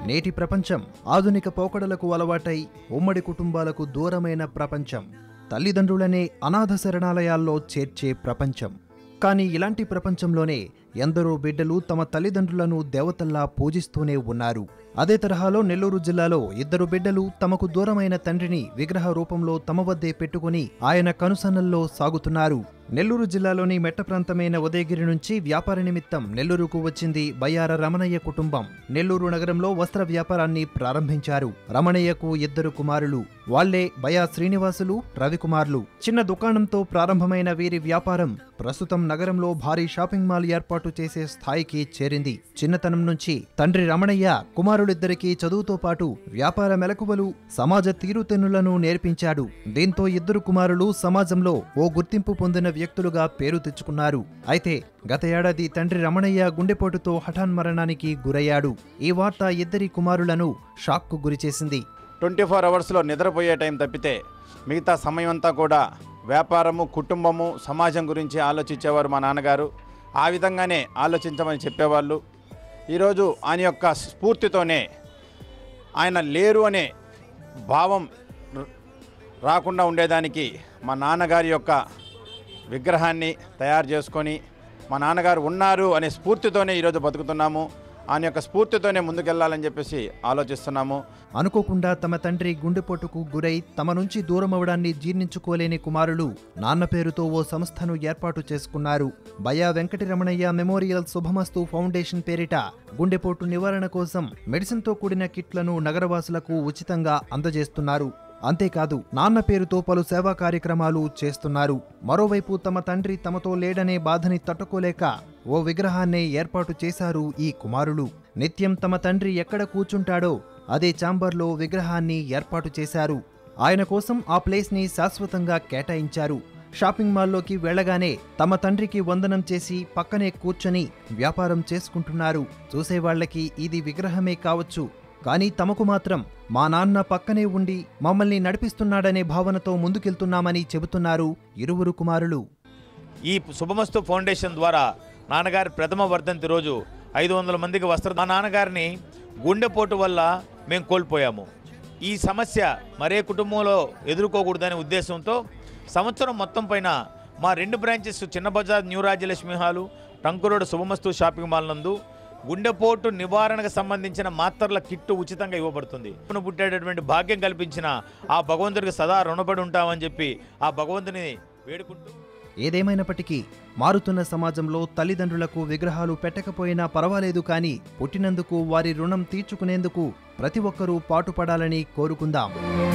నేటి ప్రపంచం ఆధునిక పోకడలకు అలవాటై ఉమ్మడి కుటుంబాలకు దూరమైన ప్రపంచం తల్లిదండ్రులనే అనాథ శరణాలయాల్లో చేర్చే ప్రపంచం కానీ ఇలాంటి ప్రపంచంలోనే ఎందరో బిడ్డలు తమ తల్లిదండ్రులను దేవతల్లా పూజిస్తూనే ఉన్నారు అదే తరహాలో నెల్లూరు జిల్లాలో ఇద్దరు బిడ్డలు తమకు దూరమైన తండ్రిని విగ్రహ రూపంలో తమ వద్దే పెట్టుకుని ఆయన కనుసన్నల్లో సాగుతున్నారు నెల్లూరు జిల్లాలోని మెట్ట ప్రాంతమైన ఉదయగిరి నుంచి వ్యాపార నిమిత్తం నెల్లూరుకు వచ్చింది బయ్యార రమణయ్య కుటుంబం నెల్లూరు నగరంలో వస్త్ర వ్యాపారాన్ని ప్రారంభించారు రమణయ్యకు ఇద్దరు కుమారులు వాళ్లే బయా శ్రీనివాసులు రవికుమార్లు చిన్న దుకాణంతో ప్రారంభమైన వీరి వ్యాపారం ప్రస్తుతం నగరంలో భారీ షాపింగ్ మాల్ ఏర్పాటు చేసే స్థాయికి చేరింది చిన్నతనం నుంచి తండ్రి రమణయ్య కుమారులిద్దరికీ చదువుతో పాటు వ్యాపార మెలకువలు సమాజ తీరుతెన్నులను నేర్పించాడు దీంతో ఇద్దరు కుమారులు సమాజంలో ఓ గుర్తింపు పొందిన వ్యక్తులుగా పేరు తెచ్చుకున్నారు అయితే గత ఏడాది తండ్రి రమణయ్య గుండెపోటుతో హఠాన్మరణానికి గురయ్యాడు ఈ వార్త ఇద్దరి కుమారులను షాక్కు గురిచేసింది ట్వంటీ ఫోర్ అవర్స్లో నిద్రపోయే టైం తప్పితే మిగతా సమయం అంతా కూడా వ్యాపారము కుటుంబము సమాజం గురించి ఆలోచించేవారు మా నాన్నగారు ఆ విధంగానే ఆలోచించమని చెప్పేవాళ్ళు ఈరోజు ఆయన యొక్క స్ఫూర్తితోనే ఆయన లేరు అనే భావం ర- రాకుండా ఉండేదానికి మా నాన్నగారి యొక్క విగ్రహాన్ని తయారు చేసుకొని మా నాన్నగారు ఉన్నారు అనే స్ఫూర్తితోనే ఈరోజు బతుకుతున్నాము ఆయన యొక్క స్ఫూర్తితోనే ముందుకెళ్ళాలని చెప్పేసి ఆలోచిస్తున్నాము అనుకోకుండా తమ తండ్రి గుండెపోటుకు గురై తమ నుంచి దూరమవడాన్ని జీర్ణించుకోలేని కుమారులు నాన్న పేరుతో ఓ సంస్థను ఏర్పాటు చేసుకున్నారు బయా వెంకటరమణయ్య మెమోరియల్ శుభమస్తు ఫౌండేషన్ పేరిట గుండెపోటు నివారణ కోసం మెడిసిన్తో కూడిన కిట్లను నగరవాసులకు ఉచితంగా అందజేస్తున్నారు అంతేకాదు నాన్న పేరుతో పలు సేవా కార్యక్రమాలు చేస్తున్నారు మరోవైపు తమ తండ్రి తమతో లేడనే బాధని తట్టుకోలేక ఓ విగ్రహాన్నే ఏర్పాటు చేశారు ఈ కుమారులు నిత్యం తమ తండ్రి ఎక్కడ కూర్చుంటాడో అదే ఛాంబర్లో విగ్రహాన్ని ఏర్పాటు చేశారు ఆయన కోసం ఆ ప్లేస్ని శాశ్వతంగా కేటాయించారు షాపింగ్ మాల్లోకి వెళ్ళగానే తమ తండ్రికి వందనం చేసి పక్కనే కూర్చొని వ్యాపారం చేసుకుంటున్నారు చూసేవాళ్లకి ఇది విగ్రహమే కావచ్చు కానీ తమకు మాత్రం మా నాన్న పక్కనే ఉండి మమ్మల్ని నడిపిస్తున్నాడనే భావనతో ముందుకెళ్తున్నామని చెబుతున్నారు ఇరువురు కుమారులు ఈ శుభమస్తు ఫౌండేషన్ ద్వారా నాన్నగారి ప్రథమ వర్ధంతి రోజు ఐదు వందల మందికి వస్త్ర మా నాన్నగారిని గుండెపోటు వల్ల మేము కోల్పోయాము ఈ సమస్య మరే కుటుంబంలో ఎదుర్కోకూడదనే ఉద్దేశంతో సంవత్సరం మొత్తం పైన మా రెండు branches Chinna Bazar new Rajyalakshmi hall tank road Subhamastu shopping mall నందు గుండెపోటు నివారణకు సంబంధించిన మాత్రల కిట్టు ఉచితంగా ఇవ్వబడుతుంది పుట్టున పుట్టేటటువంటి భాగ్యం కల్పించిన ఆ భగవంతుడికి సదా రుణపడి ఉంటామని చెప్పి ఆ భగవంతుని వేడుకుంటూ ఏదేమైనప్పటికీ మారుతున్న సమాజంలో తల్లిదండ్రులకు విగ్రహాలు పెట్టకపోయినా పర్వాలేదు కానీ పుట్టినందుకు వారి రుణం తీర్చుకునేందుకు ప్రతి ఒక్కరూ పాటుపడాలని కోరుకుందాం